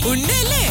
ഉണ്ടല്ലേ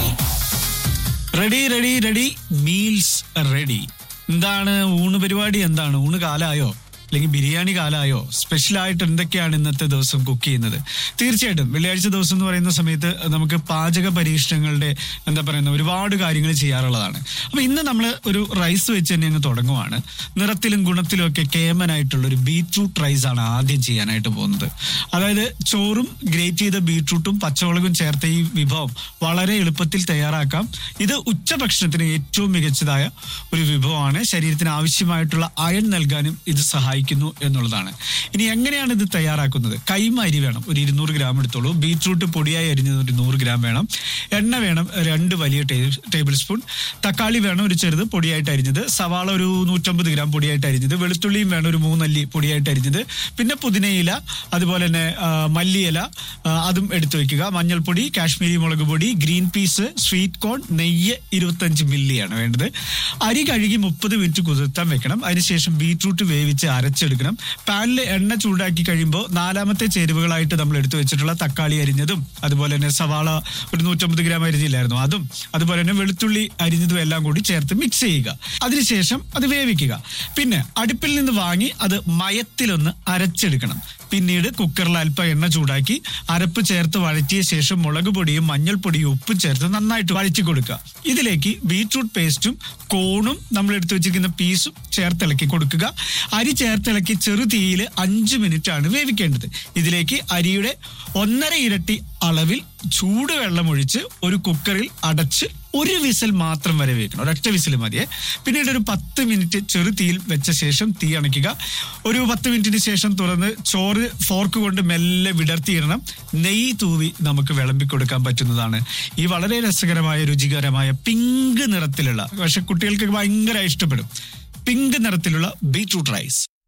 ready ready ready meals ready എന്താണ് ഊണ് പരിപാടി എന്താണ് ഊണ് കാലായോ അല്ലെങ്കിൽ ബിരിയാണി കാലായോ സ്പെഷ്യൽ ആയിട്ട് എന്തൊക്കെയാണ് ഇന്നത്തെ ദിവസം കുക്ക് ചെയ്യുന്നത് തീർച്ചയായിട്ടും വെള്ളിയാഴ്ച ദിവസം എന്ന് പറയുന്ന സമയത്ത് നമുക്ക് പാചക പരീക്ഷണങ്ങളുടെ എന്താ പറയുന്ന ഒരുപാട് കാര്യങ്ങൾ ചെയ്യാറുള്ളതാണ് അപ്പൊ ഇന്ന് നമ്മൾ ഒരു റൈസ് വെച്ച് തന്നെ അങ്ങ് തുടങ്ങുവാണ് നിറത്തിലും ഗുണത്തിലും ഒക്കെ കേമനായിട്ടുള്ള ഒരു ബീറ്റ്റൂട്ട് റൈസ് ആണ് ആദ്യം ചെയ്യാനായിട്ട് പോകുന്നത് അതായത് ചോറും ഗ്രേറ്റ് ചെയ്ത ബീറ്റ്റൂട്ടും പച്ചമുളകും ചേർത്ത ഈ വിഭവം വളരെ എളുപ്പത്തിൽ തയ്യാറാക്കാം ഇത് ഉച്ചഭക്ഷണത്തിന് ഏറ്റവും മികച്ചതായ ഒരു വിഭവമാണ് ശരീരത്തിന് ആവശ്യമായിട്ടുള്ള അയൺ നൽകാനും ഇത് സഹായിക്കുന്നു എന്നുള്ളതാണ് ഇനി എങ്ങനെയാണ് ഇത് തയ്യാറാക്കുന്നത് കൈമ അരി വേണം ഒരു ഇരുന്നൂറ് ഗ്രാം എടുത്തോളൂ ബീറ്റ്റൂട്ട് പൊടിയായി അരിഞ്ഞത് ഒരു നൂറ് ഗ്രാം വേണം എണ്ണ വേണം രണ്ട് വലിയ ടേ- ടേബിൾ സ്പൂൺ തക്കാളി വേണം ഒരു ചെറുത് പൊടിയായിട്ട് അരിഞ്ഞത് സവാള ഒരു നൂറ്റമ്പത് ഗ്രാം പൊടിയായിട്ട് അരിഞ്ഞത് വെളുത്തുള്ളിയും വേണം ഒരു മൂന്നല്ലി പൊടിയായിട്ട് അരിഞ്ഞത് പിന്നെ പുതിനയില അതുപോലെ തന്നെ ആ, മല്ലിയില ആ, അതും എടുത്തു വെക്കുക മഞ്ഞൾപ്പൊടി കാശ്മീരി മുളക് പൊടി ഗ്രീൻ പീസ് സ്വീറ്റ് കോൺ നെയ്യ് ഇരുപത്തഞ്ച് മില്ലിയാണ് വേണ്ടത് അരി കഴുകി മുപ്പത് മിനിറ്റ് കുതിർത്താൻ വെക്കണം അതിനുശേഷം ബീട്രൂട്ട് വേവിച്ച് അരച്ചെടുക്കണം പാനിൽ എണ്ണ ചൂടാക്കി കഴിയുമ്പോൾ നാലാമത്തെ ചേരുവകളായിട്ട് നമ്മൾ എടുത്തു വെച്ചിട്ടുള്ള തക്കാളി അരിഞ്ഞതും അതുപോലെ തന്നെ സവാള ഒരു നൂറ്റമ്പത് ഗ്രാം അരിഞ്ഞില്ലായിരുന്നു അതും അതുപോലെ തന്നെ വെളുത്തുള്ളി അരിഞ്ഞതും എല്ലാം കൂടി ചേർത്ത് മിക്സ് ചെയ്യുക അതിനുശേഷം അത് വേവിക്കുക പിന്നെ അടുപ്പിൽ നിന്ന് വാങ്ങി അത് മയത്തിലൊന്ന് അരച്ചെടുക്കണം പിന്നീട് കുക്കറിൽ അല്പം എണ്ണ ചൂടാക്കി അരപ്പ് ചേർത്ത് വഴറ്റിയ ശേഷം മുളക് പൊടിയും മഞ്ഞൾപ്പൊടിയും ഉപ്പും ചേർത്ത് നന്നായിട്ട് വഴറ്റി കൊടുക്കുക ഇതിലേക്ക് ബീട്രൂട്ട് പേസ്റ്റും കോണും നമ്മൾ എടുത്തു വെച്ചിരിക്കുന്ന പീസും ചേർത്തിളക്കി കൊടുക്കുക അരി ചേർത്തിളക്കി ചെറു തീയിൽ അഞ്ച് മിനിറ്റ് ആണ് വേവിക്കേണ്ടത് ഇതിലേക്ക് അരിയുടെ ഒന്നര ഇരട്ടി അളവിൽ ചൂടുവെള്ളം ഒഴിച്ച് ഒരു കുക്കറിൽ അടച്ച് ഒരു വിസിൽ മാത്രം വരെ വേവിക്കണം ഒരൊറ്റ വിസിൽ മതിയെ പിന്നീട് ഒരു പത്ത് മിനിറ്റ് ചെറു തീയിൽ വെച്ച ശേഷം തീ അണയ്ക്കുക ഒരു പത്ത് മിനിറ്റിന് ശേഷം തുറന്ന് ചോറ് ഫോർക്ക് കൊണ്ട് മെല്ലെ വിടർത്തിയിടണം നെയ്യ് തൂവി നമുക്ക് വിളമ്പി കൊടുക്കാൻ പറ്റുന്നതാണ് ഈ വളരെ രസകരമായ രുചികരമായ പിങ്ക് നിറത്തിലുള്ള പക്ഷെ കുട്ടികൾക്ക് ഭയങ്കര ഇഷ്ടപ്പെടും പിങ്ക് നിറത്തിലുള്ള ബീട്രൂട്ട് റൈസ്